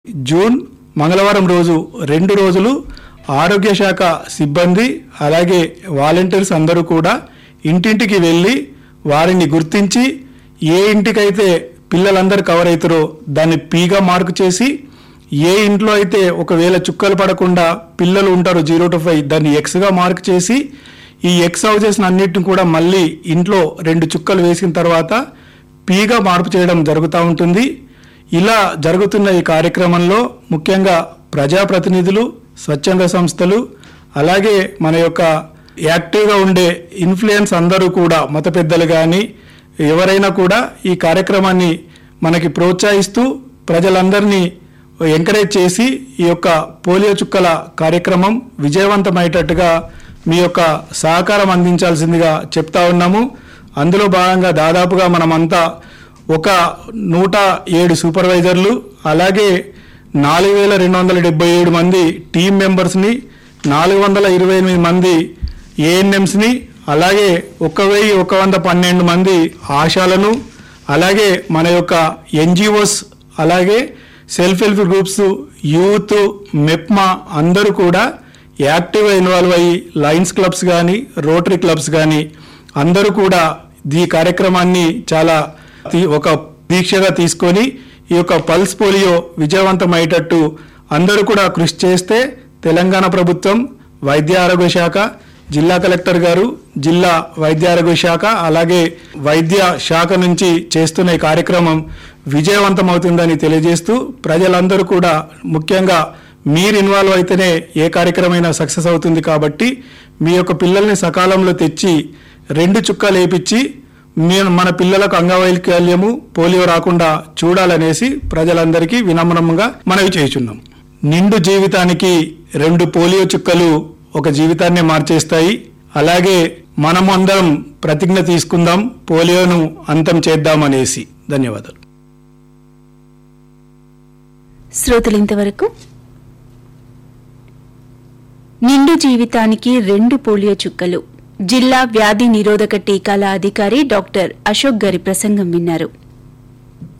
June మంగళవారం రోజు రెండు రోజులు ఆరోగ్య శాఖ సిబ్బంది అలాగే వాలంటీర్స్ అందరూ కూడా ఇంటింటికి వెళ్ళి వారిని గుర్తించి ఏ ఇంటికైతే పిల్లలందరూ కవర్ అవుతారో దాన్ని పీగా మార్కు చేసి ఏ ఇంట్లో అయితే ఒకవేళ చుక్కలు పడకుండా పిల్లలు ఉంటారో జీరో టు ఫైవ్ దాన్ని ఎక్స్గా మార్క్ చేసి ఈ ఎక్స్ హౌజెస్ అన్నిటిని కూడా మళ్ళీ ఇంట్లో రెండు చుక్కలు వేసిన తర్వాత పీగా మార్పు చేయడం జరుగుతూ ఉంటుంది ఇలా జరుగుతున్న ఈ కార్యక్రమంలో ముఖ్యంగా ప్రజాప్రతినిధులు స్వచ్ఛంద సంస్థలు అలాగే మన యొక్క యాక్టివ్గా ఉండే ఇన్ఫ్లుయెన్స్ అందరూ కూడా మత పెద్దలు కానీ ఎవరైనా కూడా ఈ కార్యక్రమాన్ని మనకి ప్రోత్సహిస్తూ ప్రజలందరినీ ఎంకరేజ్ చేసి ఈ యొక్క పోలియో చుక్కల కార్యక్రమం విజయవంతమయ్యేటట్టుగా మీ యొక్క సహకారం అందించాల్సిందిగా చెప్తా ఉన్నాము అందులో భాగంగా దాదాపుగా మనమంతా ఒక నూట ఏడు సూపర్వైజర్లు అలాగే నాలుగు వేల రెండు వందల డెబ్బై ఏడు మంది టీం మెంబర్స్ని నాలుగు వందల ఇరవై ఎనిమిది మంది ఏఎన్ఎంస్ని అలాగే ఒక వెయ్యి ఒక వంద పన్నెండు మంది ఆశాలను అలాగే మన యొక్క ఎన్జిఓస్ అలాగే self help groups youth MEPMA అందరూ కూడా యాక్టివ్గా ఇన్వాల్వ్ అయ్యి లయన్స్ క్లబ్స్ కానీ రోటరీ క్లబ్స్ కానీ అందరూ కూడా ఈ కార్యక్రమాన్ని చాలా తీ- ఒక దీక్షగా తీసుకొని ఈ యొక్క పల్స్ పోలియో విజయవంతమయ్యేటట్టు అందరూ కూడా కృషి చేస్తే తెలంగాణ ప్రభుత్వం వైద్య ఆరోగ్య శాఖ జిల్లా కలెక్టర్ గారు జిల్లా వైద్య ఆరోగ్య శాఖ అలాగే వైద్య శాఖ నుంచి చేస్తున్న ఈ కార్యక్రమం విజయవంతమవుతుందని తెలియజేస్తూ ప్రజలందరూ కూడా ముఖ్యంగా మీరు ఇన్వాల్వ్ అయితేనే ఏ కార్యక్రమైనా సక్సెస్ అవుతుంది కాబట్టి మీ యొక్క పిల్లల్ని సకాలంలో తెచ్చి రెండు చుక్కలు వేపించి మేము మన పిల్లలకు అంగవైకల్యము పోలియో రాకుండా చూడాలనేసి ప్రజలందరికీ వినమ్రంగా మనవి చేయుచున్నాం నిండు జీవితానికి రెండు పోలియో చుక్కలు ఒక జీవితాన్ని మార్చేస్తాయి అలాగే మనము అందరం ప్రతిజ్ఞ తీసుకుందాం పోలియోను అంతం చేద్దామనేసి ధన్యవాదాలు శ్రోతలు ఇంతవరకు నిండు జీవితానికి రెండు పోలియో చుక్కలు జిల్లా వ్యాధి నిరోధక టీకాల అధికారి డాక్టర్ అశోక్ గారి ప్రసంగం విన్నారు